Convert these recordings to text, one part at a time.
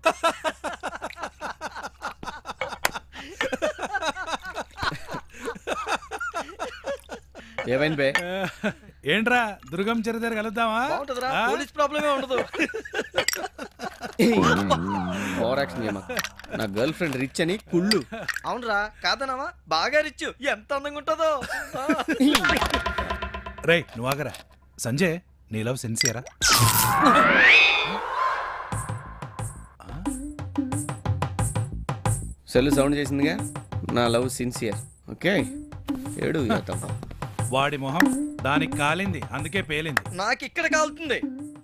ఏమైంది బే ఏంట్రా దుర్గం చెరు దగ్గర కలుద్దామా బాగుంటుందిరా ఆ? పోలీస్ ప్రాబ్లమే ఉండదు ఓవర్ యాక్షన్ చేయమాకు. నా గర్ల్ ఫ్రెండ్ రిచ్ అని కుళ్ళు అవునరా కాదనవా బాగా రిచ్చు ఎంత అందంగా ఉంటుందో ఆ. రేయ్ నువ్వు ఆగరా సంజయ్ నీ లవ్ సిన్సియరా సెల్ సౌండ్ చేసిందిగా నా లవ్ సిన్సియర్ ఓకే ఏడు చేద్దాం వాడి మొహం దానికి కాలింది అందుకే పేలింది నాకు ఇక్కడ కాలుతుంది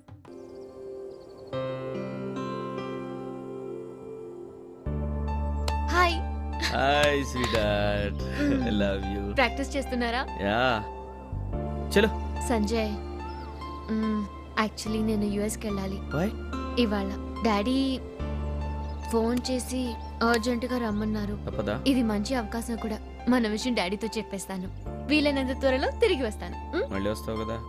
hi hi sweet I love you practice చేస్తున్నారా యా చలో సంజయ్ యాక్చువల్లీ నేను యుఎస్కి వెళ్ళాలి బాయ్ ఇవాళ డాడీ ఫోన్ చేసి అర్జెంటుగా రమ్మన్నారు తప్పదా ఇది మంచి అవకాశం కూడా మన విషయం డాడీతో చెప్పేస్తాను వీలైనంత త్వరలో తిరిగి వస్తాను మళ్ళీ వస్తావు కదా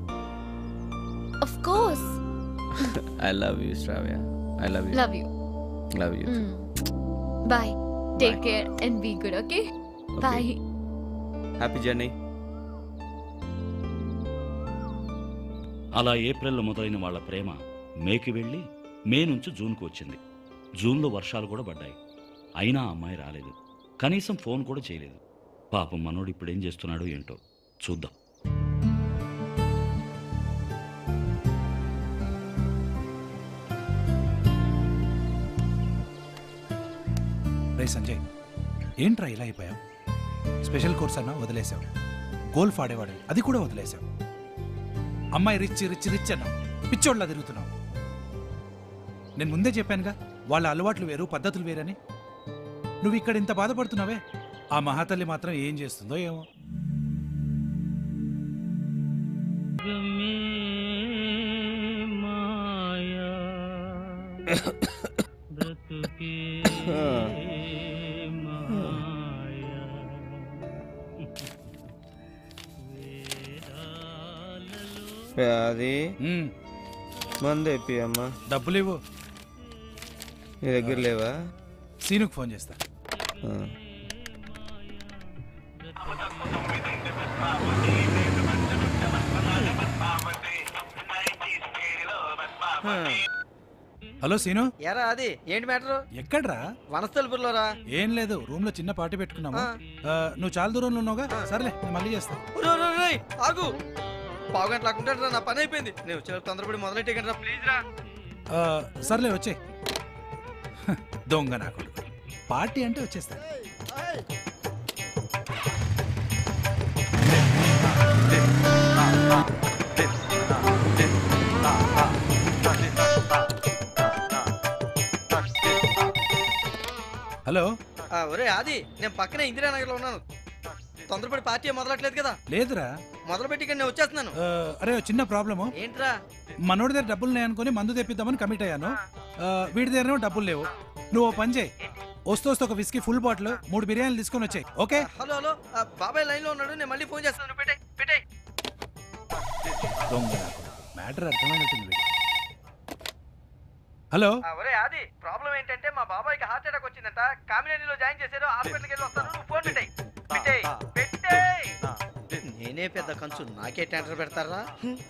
of course I love you Shravya I love you love you love you bye take care and be good okay bye happy journey అలా ఏప్రిల్లో మొదలైన వాళ్ళ ప్రేమ మేకి వెళ్ళి మే నుంచి జూన్కు వచ్చింది జూన్లో వర్షాలు కూడా పడ్డాయి అయినా ఆ అమ్మాయి రాలేదు కనీసం ఫోన్ కూడా చేయలేదు పాపం మనోడు ఇప్పుడు ఏం చేస్తున్నాడో ఏంటో చూద్దాం రే సంజయ్ ఏంట్రా ఇలా అయిపోయావు స్పెషల్ కోర్స్ అన్నా వదిలేసావు గోల్ఫ్ ఆడేవాడు అది కూడా వదిలేసావు అమ్మాయి రిచ్ రిచ్ రిచ్ అన్నావు పిచ్చోళ్ళ తిరుగుతున్నావు నేను ముందే చెప్పానుగా వాళ్ళ అలవాట్లు వేరు పద్ధతులు వేరని నువ్వు ఇక్కడ ఇంత బాధపడుతున్నావే ఆ మహాతల్లి మాత్రం ఏం చేస్తుందో ఏమో అది ఉమ్, మంది అయిపోయి అమ్మా డబ్బులు ఇవ్వు నీ దగ్గర లేవా సీనుకు ఫోన్ చేస్తా ఆ. హలో సీను ఎరా అది ఏంటి మ్యాటర్ ఎక్కడ్రా వనస్థలపురంలోరా ఏం లేదు రూమ్ లో చిన్న పార్టీ పెట్టుకున్నాము ఆ. ఆ, నువ్వు చాలా దూరంలో ఉన్నావుగా సర్లే నేను మళ్ళీ చేస్తా ఒరేయ్, ఒరేయ్, ఒరేయ్, ఆగు పావు గంట లాక్కుంటాడు నా పని అయిపోయింది నేను వచ్చే తొందరపడి మొదలెట్టేకండి రా ప్లీజ్ రా ఆ, సర్లే వచ్చే దొంగ నా కొడుకు పార్టీ అంటే వచ్చేస్తా హలో ఆ, ఒరే ఆది నేను పక్కనే ఇందిరానగర్లో ఉన్నాను తొందరపడి పార్టీ మొదలట్లేదు కదా లేదురా మొదలు పెట్టి నేను వచ్చేస్తున్నాను ఆ, అరే ఓ చిన్న ప్రాబ్లము ఏంట్రా మనోడి దగ్గర డబ్బులు ఉన్నాయి అనుకుని మందు తెప్పిద్దామని కమిట్ అయ్యాను ఆ, వీడి దగ్గర డబ్బులు లేవు నువ్వు ఓ పని చేయి వస్తూ వస్తూ ఒక విస్కీ ఫుల్ బాటిల్ మూడు బిర్యానీలు తీసుకొని వచ్చాయి ఓకే హలో హలో ఆ, బాబాయ్ లైన్ లో ఉన్నాడు నేను మళ్ళీ ఫోన్ చేస్తాను పెట్టే పెట్టే దొంగ నా కొడుకు. మ్యాటర్ అర్థమైనట్టుంది వీడికి. హలో ఒరే ఆది ప్రాబ్లం ఏంటంటే మా బాబాయ్కి హార్ట్ అటాక్ వచ్చిందంట కామినేనిలో జాయిన్ చేశారు హాస్పిటల్కి వెళ్ళి వస్తాను నువ్వు ఫోన్ పెట్టేయ్ పెట్టేయ్ పెట్టేయ్ నేనే పెద్ద కంచు నాకే టెండర్ పెడతారా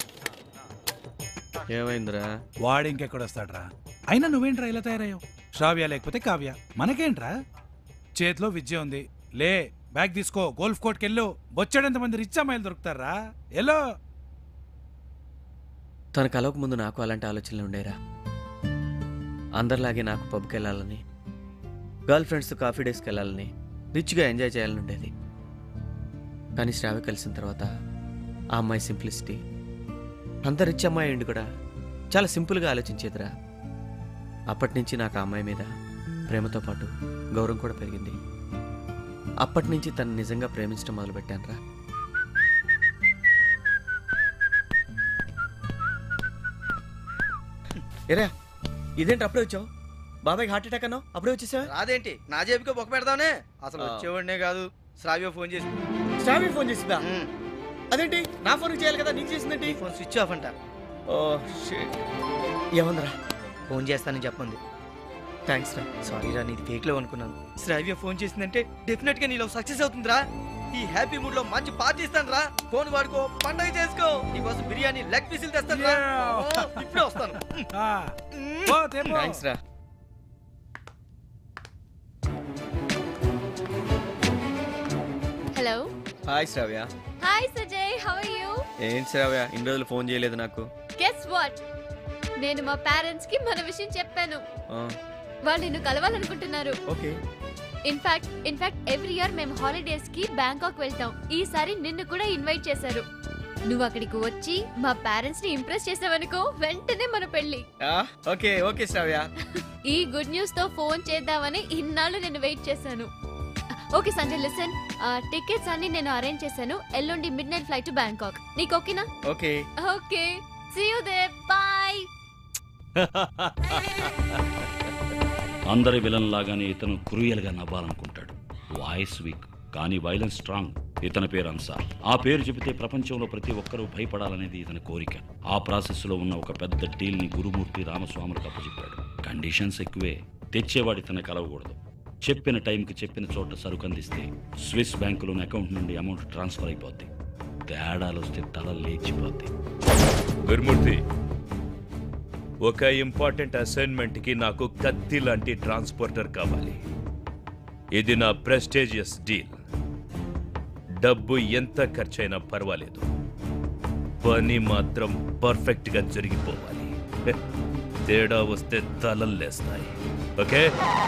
ఏమైందిరా వాడు ఇంకెక్కడ వస్తాడ్రా అయినా నువ్వేంట్రా ఇలా తయారయ్యావు శ్రావ్య లేకపోతే కావ్య మనకేంట్రా చేతిలో విద్య ఉంది లే బ్యాగ్ తీసుకో గోల్ఫ్ కోర్ట్కి వెళ్ళు బొచ్చాడంత మంది రిచ్ అమ్మాయిలు దొరుకుతారా ఎల్లో తన కలవక ముందు నాకు అలాంటి ఆలోచనలు ఉండేరా అందరిలాగే నాకు పబ్కి వెళ్ళాలని గర్ల్ ఫ్రెండ్స్తో కాఫీ డేస్కి వెళ్ళాలని రిచ్గా ఎంజాయ్ చేయాలని ఉండేది కానీ శ్రావ్య కలిసిన తర్వాత ఆ అమ్మాయి సింప్లిసిటీ అంత రిచ్ అమ్మాయి ఉండి కూడా చాలా సింపుల్గా ఆలోచించేదిరా అప్పటి నుంచి నాకు ఆ అమ్మాయి మీద ప్రేమతో పాటు గౌరవం కూడా పెరిగింది అప్పటి నుంచి తను నిజంగా ప్రేమించడం మొదలుపెట్టాను రా ఎరా ఇదేంటి అప్పుడే వచ్చావు బాబాయ్కి హార్ట్ అటాక్ అన్నావు అప్పుడే వచ్చేసావా రాదేంటి నా జేబుకి బొక్క పెడదామనే అసలు ఆ. వచ్చేవాడినే కాదు శ్రావ్య ఫోన్ చేసి శ్రావ్య ఫోన్ చేసిందా "ఉమ్, అదేంటి నా ఫోన్ చేయాలి కదా నీకు చేసిందేంటి నీ ఫోన్ స్విచ్ ఆఫ్ అంట ఓ షిట్ ఏమందరా ఫోన్ చేస్తానని చెప్పింది థ్యాంక్స్ రా సారీ రా నీది ఫేక్ లో అనుకున్నాను శ్రావ్య ఫోన్ చేసిందంటే డెఫినెట్ గా నీలో సక్సెస్ అవుతుందిరా ఈ హ్యాపీ మూడ్ లో మంచి పార్టీ ఇస్తాను రా ఫోన్ వాడుకో పండగ చేసుకో నీకోసం బిర్యానీ లెగ్ పీసులు తెస్తాను రా Yeah. ఓ, ఇప్పుడే వస్తాను ఆ, ఓ, తెపో. థ్యాంక్స్ రా హలో హాయ్ శ్రావ్య హాయ్ సజయ్ హౌ ఆర్ యు ఏంటి శ్రావ్య ఇన్ని రోజులు ఫోన్ చేయలేదు నాకు గెస్ వాట్ నేను మా పేరెంట్స్ కి మన విషయం చెప్పాను ఆ, వాళ్ళు నిన్ను కలవాలనుకుంటున్నారు okay in fact in fact every year మేము హాలిడేస్ కి బ్యాంకాక్ వెళ్తాం ఈసారి నిన్ను కూడా ఇన్వైట్ చేశారు నువ్వు అక్కడికి వచ్చి మా పేరెంట్స్ ని ఇంప్రెస్ చేసావనుకో వెంటనే మన పెళ్లి ఆ, ఓకే ఓకే శ్రావ్య ఈ గుడ్ న్యూస్ తో ఫోన్ చేద్దామని ఇన్నాళ్ళు నేను వెయిట్ చేశాను ఓకే సంజయ్ లిసన్ టికెట్స్ అన్ని నేను అరేంజ్ చేశాను ఎల్లుండి midnight flight to Bangkok నీకు ఓకేనా okay okay see you there bye అందరి విలన్ లాగానే ఇతను క్రూయల్గా నవ్వాలనుకుంటాడు వాయిస్ వీక్ కానీ వైలెన్స్ స్ట్రాంగ్ ఇతని పేరు అన్సార్ ఆ పేరు చెబితే ప్రపంచంలో ప్రతి ఒక్కరూ భయపడాలనేది ఇతని కోరిక ఆ ప్రాసెస్లో ఉన్న ఒక పెద్ద డీల్ని గురుమూర్తి రామస్వాములకు అప్పచెప్పాడు కండిషన్స్ ఎక్కువే తెచ్చేవాడి తన కలవకూడదు చెప్పిన టైంకి చెప్పిన చోట సరుకు అందిస్తే స్విస్ బ్యాంకులోని అకౌంట్ నుండి అమౌంట్ ట్రాన్స్ఫర్ అయిపోద్ది తేడాలు వస్తే తల లేచిపోద్ది గురుమూర్తి ఒక ఇంపార్టెంట్ అసైన్మెంట్కి నాకు కత్తి లాంటి ట్రాన్స్పోర్టర్ కావాలి ఇది నా ప్రెస్టేజియస్ డీల్ డబ్బు ఎంత ఖర్చైనా పర్వాలేదు పని మాత్రం పర్ఫెక్ట్గా జరిగిపోవాలి తేడా వస్తే తలల్లేస్తాయి ఓకే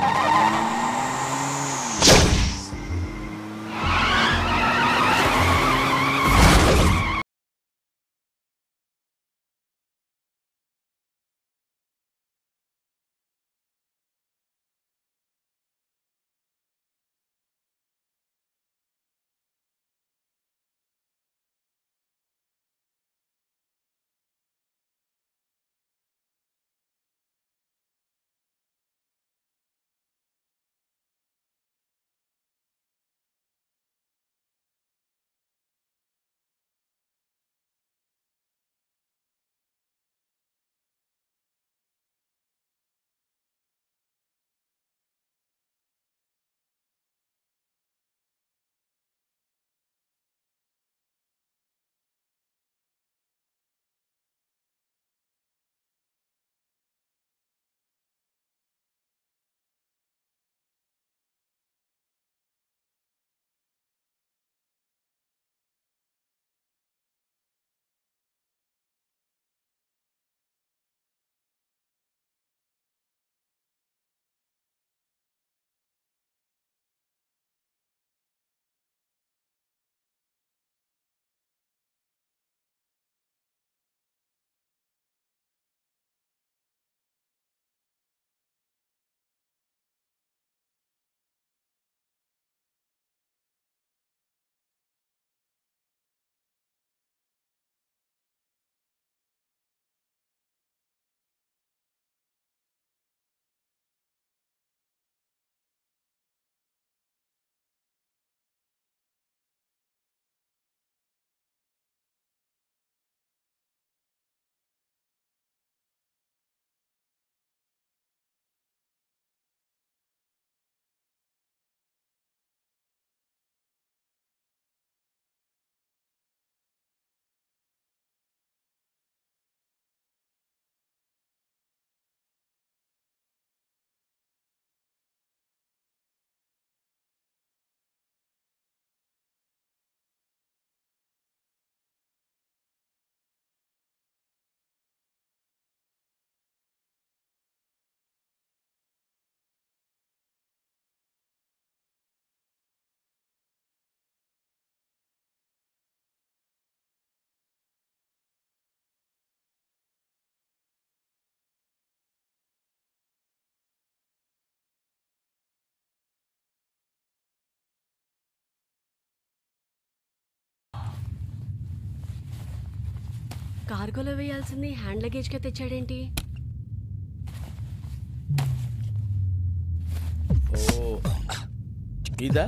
కార్గోలో వేయాల్సింది హ్యాండ్ లగేజ్గా తెచ్చాడేంటి ఇదా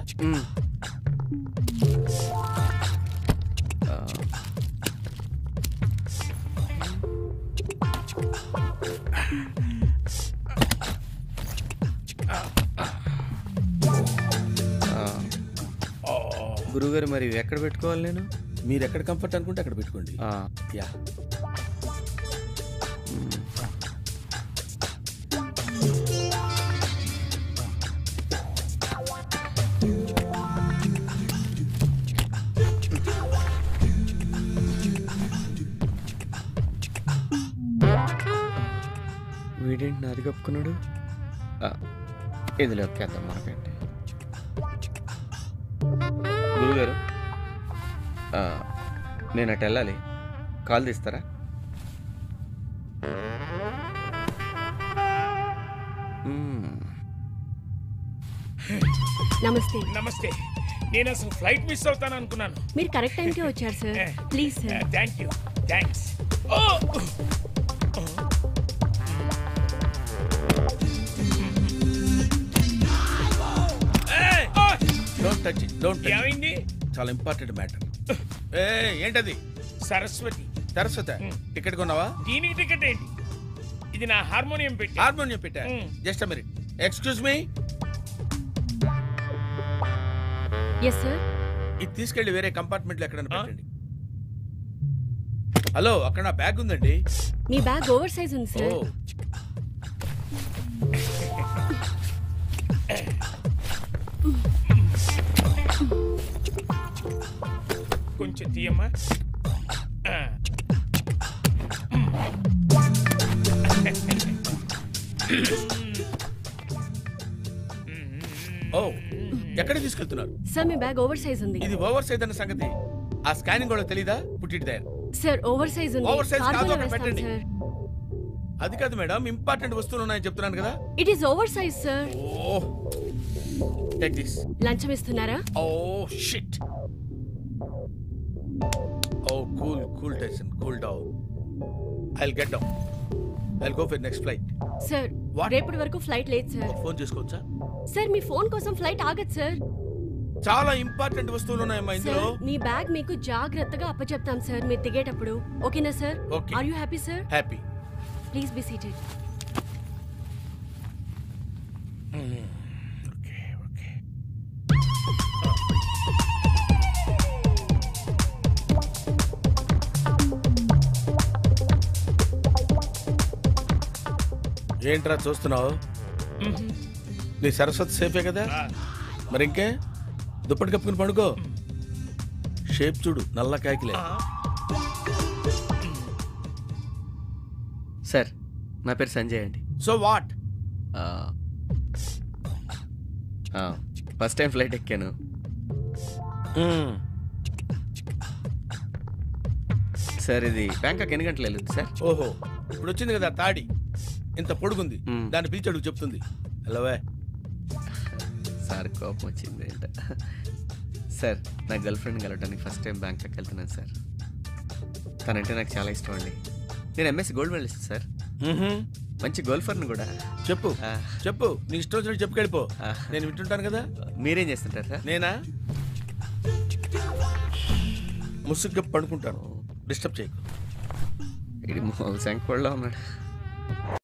గురువుగారు మరి ఎక్కడ పెట్టుకోవాలి నేను మీరు ఎక్కడ కంఫర్ట్ అనుకుంటే అక్కడ పెట్టుకోండి ఆ, యా వీడేంటి నాది కప్పుకున్నాడు ఆ, ఇందులో ఎక్కేద్దాం మనకంటే గురుగారు ఆ, నేను అటు వెళ్ళాలి కాల్ తీస్తారా మ్మ్. నమస్తే నమస్తే నేను అసలు ఫ్లైట్ మిస్ అవుతాను అనుకున్నాను మీరు కరెక్ట్ టైంకే వచ్చారు sir please sir thank you thanks don't touch it don't touch ఏమైంది చాలా ఇంపార్టెంట్ మ్యాటర్ ఏ ఏంటది సరస్వతి సరస్వత టికెట్ కొన్నావా దీనికి టికెట్ ఏంటి ఇది నా హార్మోనియం పెట్టి హార్మోనియం పెట్టా Hmm. Just minute excuse me yes sir ఇది తీసుకెళ్లి వేరే కంపార్ట్మెంట్ లో ఎక్కడైనా Huh? పెట్టండి హలో అక్కడ నా బ్యాగ్ ఉందండి మీ బ్యాగ్ ఓవర్ సైజ్ ఉంది ఓ సార్ కొంచెం తీయమ్మా ఆ. ఓ ఎక్కడ తీసుకెళ్తున్నారు సార్ మీ బ్యాగ్ ఓవర్ సైజ్ ఉంది ఇది ఓవర్ సైజ్ అన్న సంగతి ఆ స్కానింగ్ కూడా తెలీదా put it there sir oversize ఉంది Oversize కాదు, కార్గోలో అక్కడ వేస్తాం పెట్టండి. సార్ అది కాదు మేడం ఇంపార్టెంట్ వస్తువులు ఉన్నాయని చెప్తున్నాను కదా it is oversize sir oh take this లంచం ఇస్తున్నారా oh shit oh cool cool tension cool down I'll get down I'll go for next flight sir What? రేపటి వరకు ఫ్లైట్ లేదు సార్ ఫోన్ చేసుకోవచ్చా సార్ మీ ఫోన్ కోసం ఫ్లైట్ ఆగదు సార్ చాలా ఇంపార్టెంట్ వస్తువులు ఉన్నాయమ్మా ఇందులో సార్ మీ బ్యాగ్ మీకు జాగ్రత్తగా అప్పచెప్తాం సార్ మీరు దిగేటప్పుడు ఓకేనా sir Okay. Are you happy sir happy please be seated okay okay ఏంట్రా చూస్తున్నావు నీ సరస్వతి సేఫే కదా మరి ఇంకే దుప్పటి కప్పుకుని పడుకో షేప్ చూడు నల్ల కాకిలే సార్ నా పేరు సంజయ్ అండి సో వాట్ ఆ, ఆ, ఫస్ట్ టైం ఫ్లైట్ ఎక్కాను సార్ ఇది బ్యాంకాక్ ఎన్ని గంటలు వెళ్ళింది సార్ ఓహో ఇప్పుడు వచ్చింది కదా తాడి ఇంత పొడుగుంది మ్మ్. దాన్ని పిలిచి అడుగు చెప్తుంది హలోవే సార్ కోపం వచ్చింది ఏంట సార్ నా గర్ల్ ఫ్రెండ్ కలవడానికి ఫస్ట్ టైం బ్యాంకాక్ వెళ్తున్నాను సార్ తనంటే నాకు చాలా ఇష్టం అండి నేను ఎంఎస్సి గోల్డ్ మెడలిస్ట్ సార్ మంచి గోల్ఫర్ని కూడా చెప్పు ఆ, చెప్పు నీ ఇష్టం వచ్చినట్టు చెప్పుకెళ్ళిపో ఆ. నేను వింటుంటాను కదా మీరేం చేస్తుంటారు సార్ నేనా ముసుగ్గా పడుకుంటాను డిస్టర్బ్ చేయకు ఇది శంకోళ్ళలో ఉన్నాడు